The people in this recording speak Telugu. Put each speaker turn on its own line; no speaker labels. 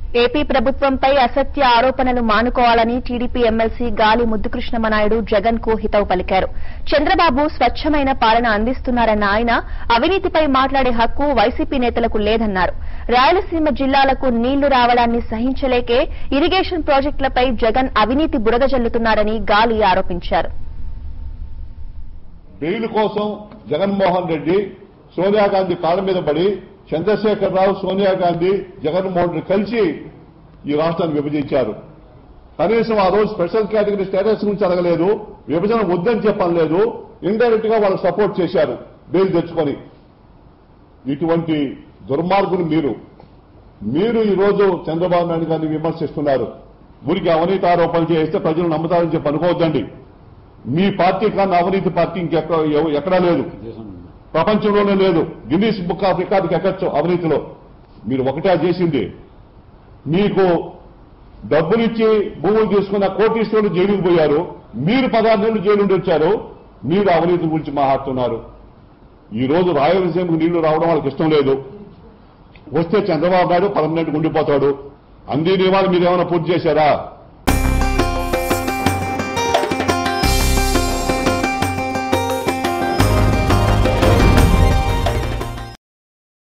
ఏపీ ప్రభుత్వంపై అసత్య ఆరోపణలు మానుకోవాలని టీడీపీ ఎమ్మెల్సీ గాలి ముద్దుకృష్ణమనాయుడు జగన్ కు హితవు పలికారు చంద్రబాబు స్వచ్ఛమైన పాలన అందిస్తున్నారన్న ఆయన అవినీతిపై మాట్లాడే హక్కు వైసీపీ నేతలకు లేదన్నారు రాయలసీమ జిల్లాలకు నీళ్లు రావడాన్ని సహించలేకే ఇరిగేషన్ ప్రాజెక్టులపై జగన్ అవినీతి బురద జల్లుతున్నారని గాలి ఆరోపించారు
బెయిల్ కోసం జగన్మోహన్ రెడ్డి సోనియా గాంధీ కాళ్ళ మీద పడి చంద్రశేఖరరావు సోనియా గాంధీ జగన్మోహన్ రెడ్డి కలిసి ఈ రాష్ట్రాన్ని విభజించారు కనీసం ఆ రోజు స్పెషల్ కేటగిరీ స్టేటస్ గురించి అడగలేదు విభజన వద్దని చెప్పలేదు ఇండైరెక్ట్ గా వాళ్ళు సపోర్ట్ చేశారు బెయిల్ తెచ్చుకొని ఇటువంటి దుర్మార్గులు మీరు మీరు ఈ రోజు చంద్రబాబు నాయుడు గారిని విమర్శిస్తున్నారు ఊరికి అవినీతి ఆరోపణలు చేస్తే ప్రజలు నమ్ముతారని చెప్పి అనుకోవద్దండి మీ పార్టీ కన్నా అవినీతి పార్టీ ఇంకెక్కడ ఎవ- ఎక్కడా లేదు ప్రపంచంలోనే లేదు గిన్నీస్ బుక్ ఆఫ్ రికార్డుకి ఎక్కచ్చు అవినీతిలో మీరు ఒకటే చేసింది మీకు డబ్బులిచ్చి భూములు తీసుకున్న కోటీశ్వరులు జైలుకు పోయారు మీరు పదహారు నెలలు జైలు నుండి వచ్చారు మీరు అవినీతి గురించి మాట్లాడుతున్నారు ఈ రోజు రాయలసీమకు నీళ్లు రావడం వాళ్ళకి ఇష్టం లేదు వస్తే చంద్రబాబు నాయుడు పర్మనెంట్ ఉండిపోతాడు అంది నియమాలు మీరు ఏమైనా పూర్తి చేశారా